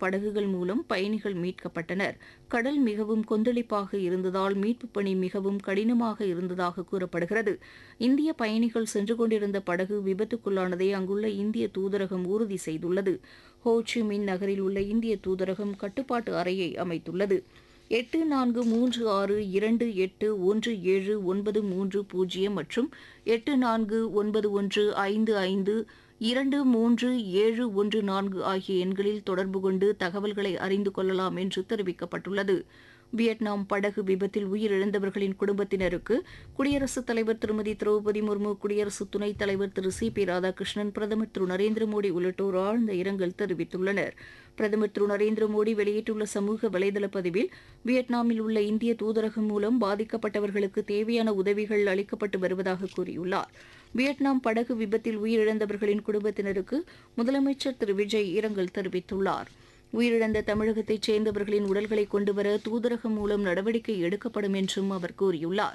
படகுகள் மூலம் பயணிகள் மீட்கப்பட்டனர் கடல் மிகவும் கொந்தளிப்பாக இருந்ததால் மீட்புப் பணி மிகவும் கடினமாக இருந்ததாக கூறப்படுகிறது இந்திய பயணிகள் சென்று கொண்டிருந்த படகு விபத்துக்குள்ளானதை அங்குள்ள இந்திய தூதரகம் உறுதி செய்துள்ளது ஹோ சி மின் நகரில் உள்ள இந்திய தூதரகம் கட்டுப்பாட்டு அறையை அமைத்துள்ளது எட்டு நான்கு மூன்று ஆறு இரண்டு எட்டு ஒன்று ஏழு ஒன்பது மூன்று பூஜ்ஜியம் மற்றும் எட்டு நான்கு ஒன்பது ஒன்று ஐந்து ஐந்து இரண்டு மூன்று ஏழு ஒன்று நான்கு ஆகிய எண்களில் தொடர்பு கொண்டு தகவல்களை அறிந்து கொள்ளலாம் என்று தெரிவிக்கப்பட்டுள்ளது வியட்நாம் படகு விபத்தில் உயிரிழந்தவர்களின் குடும்பத்தினருக்கு குடியரசுத் தலைவர் திருமதி திரௌபதி முர்மு குடியரசு துணைத் தலைவர் திரு சி பி ராதாகிருஷ்ணன் பிரதமர் திரு நரேந்திர மோடி உள்ளிட்டோர் ஆழ்ந்த இரங்கல் தெரிவித்துள்ளனர் பிரதமர் திரு நரேந்திர மோடி வெளியிட்டுள்ள சமூக வலைதள பதிவில் வியட்நாமில் உள்ள இந்திய தூதரகம் மூலம் பாதிக்கப்பட்டவர்களுக்கு தேவையான உதவிகள் அளிக்கப்பட்டு வருவதாக கூறியுள்ளார் வியட்நாம் படகு விபத்தில் உயிரிழந்தவர்களின் குடும்பத்தினருக்கு முதலமைச்சர் திரு விஜய் இரங்கல் தெரிவித்துள்ளார் உயிரிழந்த தமிழகத்தைச் சேர்ந்தவர்களின் உடல்களை கொண்டுவர தூதரகம் மூலம் நடவடிக்கை எடுக்கப்படும் என்றும் அவர் கூறியுள்ளார்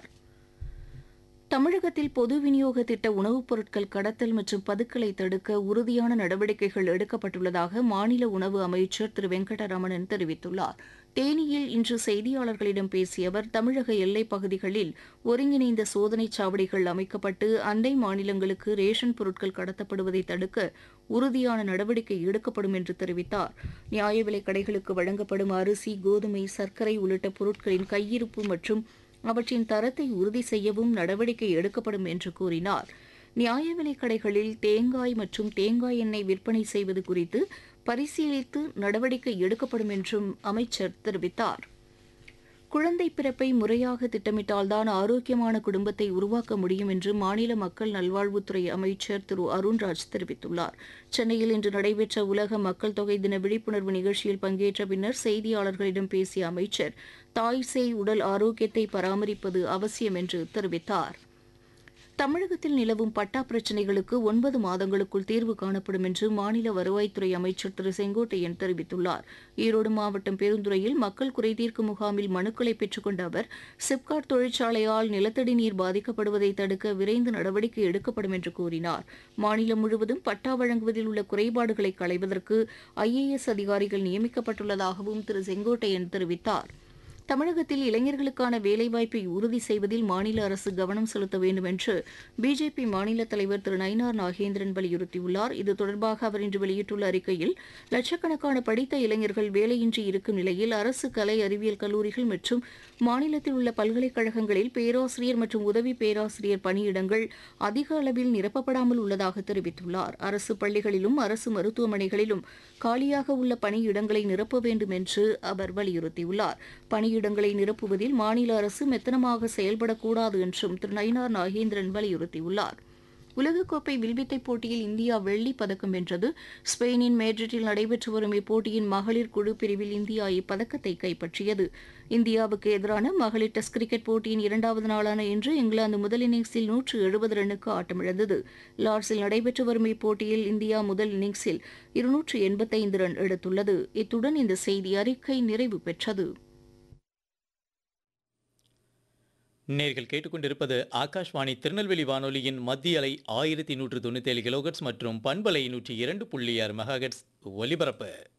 தமிழகத்தில் பொது விநியோக திட்ட உணவுப் பொருட்கள் கடத்தல் மற்றும் பதுக்கலை தடுக்க உறுதியான நடவடிக்கைகள் எடுக்கப்பட்டுள்ளதாக மாநில உணவு அமைச்சர் திரு வெங்கடரமணன் தெரிவித்துள்ளார் தேனியில் இன்று செய்தியாளர்களிடம் பேசிய அவர் தமிழக எல்லைப் பகுதிகளில் ஒருங்கிணைந்த சோதனைச் சாவடிகள் அமைக்கப்பட்டு அண்டை மாநிலங்களுக்கு ரேஷன் பொருட்கள் கடத்தப்படுவதை தடுக்க உறுதியான நடவடிக்கை எடுக்கப்படும் என்று தெரிவித்தார் நியாய விலைக் கடைகளுக்கு வழங்கப்படும் அரிசி கோதுமை சர்க்கரை உள்ளிட்ட பொருட்களின் கையிருப்பு மற்றும் அவற்றின் தரத்தை உறுதி செய்யவும் நடவடிக்கை எடுக்கப்படும் என்று கூறினார் நியாய விலைக் கடைகளில் தேங்காய் மற்றும் தேங்காய் எண்ணெய் விற்பனை செய்வது குறித்து பரிசீலித்து நடவடிக்கை எடுக்கப்படும் என்றும் அமைச்சர் தெரிவித்தார் குழந்தை பிறப்பை முறையாக திட்டமிட்டால்தான் ஆரோக்கியமான குடும்பத்தை உருவாக்க முடியும் என்று மாநில மக்கள் நல்வாழ்வுத்துறை அமைச்சர் திரு அருண்ராஜ் தெரிவித்துள்ளார் சென்னையில் இன்று நடைபெற்ற உலக மக்கள் தொகை தின விழிப்புணர்வு நிகழ்ச்சியில் பங்கேற்ற பின்னர் செய்தியாளர்களிடம் பேசிய அமைச்சர் தாய் சேய் உடல் ஆரோக்கியத்தை பராமரிப்பது அவசியம் என்று தெரிவித்தார் தமிழகத்தில் நிலவும் பட்டா பிரச்சினைகளுக்கு ஒன்பது மாதங்களுக்குள் தீர்வு காணப்படும் என்று மாநில வருவாய்த்துறை அமைச்சர் திரு செங்கோட்டையன் தெரிவித்துள்ளார் ஈரோடு மாவட்டம் பெருந்துறையில் மக்கள் குறைதீர்க்கும் முகாமில் மனுக்களை பெற்றுக்கொண்ட அவர் சிப்காட் தொழிற்சாலையால் நிலத்தடி நீர் பாதிக்கப்படுவதை தடுக்க விரைந்து நடவடிக்கை எடுக்கப்படும் என்று கூறினார் மாநிலம் முழுவதும் பட்டா வழங்குவதில் உள்ள குறைபாடுகளை களைவதற்கு ஐஏஎஸ் அதிகாரிகள் நியமிக்கப்பட்டுள்ளதாகவும் திரு செங்கோட்டையன் தெரிவித்தார் தமிழகத்தில் இளைஞர்களுக்கான வேலைவாய்ப்பை உறுதி செய்வதில் மாநில அரசு கவனம் செலுத்த வேண்டும் என்று பிஜேபி மாநில தலைவர் திரு நயினார் நாகேந்திரன் வலியுறுத்தியுள்ளார் இது தொடர்பாக அவர் இன்று வெளியிட்டுள்ள அறிக்கையில் லட்சக்கணக்கான படித்த இளைஞர்கள் வேலையின்றி இருக்கும் நிலையில் அரசு கலை அறிவியல் கல்லூரிகள் மற்றும் மாநிலத்தில் உள்ள பல்கலைக்கழகங்களில் பேராசிரியர் மற்றும் உதவி பேராசிரியர் பணியிடங்கள் அதிக அளவில் நிரப்பப்படாமல் உள்ளதாக தெரிவித்துள்ளார் அரசு பள்ளிகளிலும் அரசு மருத்துவமனைகளிலும் காலியாக உள்ள பணியிடங்களை நிரப்ப வேண்டும் என்று அவர் வலியுறுத்தியுள்ளார் பணியிடங்களை நிரப்புவதில் மாநில அரசு மெத்தனமாக செயல்படக்கூடாது என்றும் திரு நயினார் நாகேந்திரன் வலியுறுத்தியுள்ளார் உலகக்கோப்பை வில்வித்தை போட்டியில் இந்தியா வெள்ளிப் பதக்கம் வென்றது ஸ்பெயினின் மேட்ரிட்டில் நடைபெற்று வரும் இப்போட்டியின் மகளிர் குழு பிரிவில் இந்தியா இப்பதக்கத்தை கைப்பற்றியது இந்தியாவுக்கு எதிரான மகளிர் டெஸ்ட் கிரிக்கெட் போட்டியின் இரண்டாவது நாளான இன்று இங்கிலாந்து முதல் இன்னிங்ஸில் நூற்று எழுபது ரன்னுக்கு ஆட்டமிழந்தது லார்ட்ஸில் நடைபெற்று வரும் இப்போட்டியில் இந்தியா முதல் இன்னிங்ஸில் இருநூற்று எண்பத்தைந்து ரன் எடுத்துள்ளது இத்துடன் இந்த செய்தி அறிக்கை நிறைவு பெற்றது நேர்கள் கேட்டுக்கொண்டிருப்பது ஆகாஷ்வாணி திருநெல்வேலி வானொலியின் மத்திய அலை ஆயிரத்தி நூற்று தொண்ணூத்தேழு கிலோகட்ஸ் மற்றும் பண்பலை நூற்றி இரண்டு புள்ளி ஆறு மெகாஹெட்ஸ் ஒலிபரப்பு